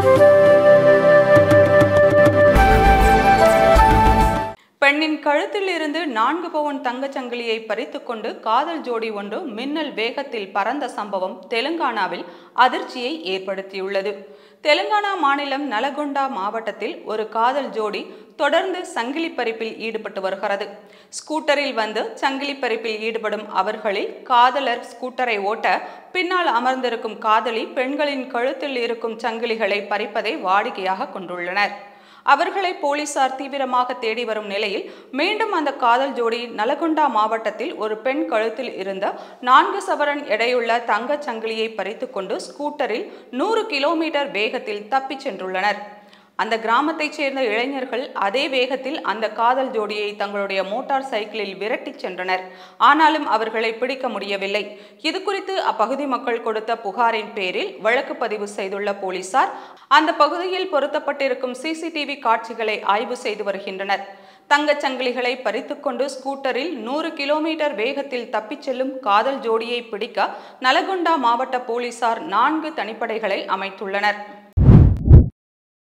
பெண்ணின் கழுத்தில் இருந்து நான்கு பவுன் தங்கச் சங்கிலியை பறித்துக்கொண்டு காதல் ஜோடி ஒன்று மின்னல் வேகத்தில் பறந்த சம்பவம் தெலுங்கானாவில் அதிர்ச்சியை ஏற்படுத்தியுள்ளது தெலுங்கானா மாநிலம் நலகொண்டா மாவட்டத்தில் ஒரு காதல் ஜோடி தொடர்ந்து சங்கிலி பறிப்பில் ஈடுபட்டு வருகிறது ஸ்கூட்டரில் வந்து சங்கிலி பறிப்பில் ஈடுபடும் அவர்களில் காதலர் ஸ்கூட்டரை ஓட்ட பின்னால் அமர்ந்திருக்கும் காதலி பெண்களின் கழுத்தில் இருக்கும் சங்கிலிகளை பறிப்பதை வாடிக்கையாக கொண்டுள்ளனர் அவர்களை போலீசார் தீவிரமாக தேடி வரும் நிலையில் மீண்டும் அந்த காதல் ஜோடி நலகொண்டா மாவட்டத்தில் ஒரு பெண் கழுத்தில் இருந்த நான்கு சவரன் எடையுள்ள தங்கச் சங்கிலியை பறித்துக்கொண்டு ஸ்கூட்டரில் நூறு கிலோமீட்டர் வேகத்தில் தப்பிச் சென்றுள்ளனர் அந்த கிராமத்தைச் சேர்ந்த இளைஞர்கள் அதே வேகத்தில் அந்த காதல் ஜோடியை தங்களுடைய மோட்டார் சைக்கிளில் விரட்டிச் சென்றனர் ஆனாலும் அவர்களை பிடிக்க முடியவில்லை இது குறித்து அப்பகுதி மக்கள் கொடுத்த புகாரின் பேரில் வழக்கு பதிவு செய்துள்ள போலீசார் அந்த பகுதியில் பொருத்தப்பட்டிருக்கும் சிசிடிவி காட்சிகளை ஆய்வு செய்து வருகின்றனர் தங்கச் சங்கிலிகளை பறித்துக்கொண்டு ஸ்கூட்டரில் நூறு கிலோமீட்டர் வேகத்தில் தப்பிச் செல்லும் காதல் ஜோடியை பிடிக்க நலகொண்டா மாவட்ட போலீசார் நான்கு தனிப்படைகளை அமைத்துள்ளனர்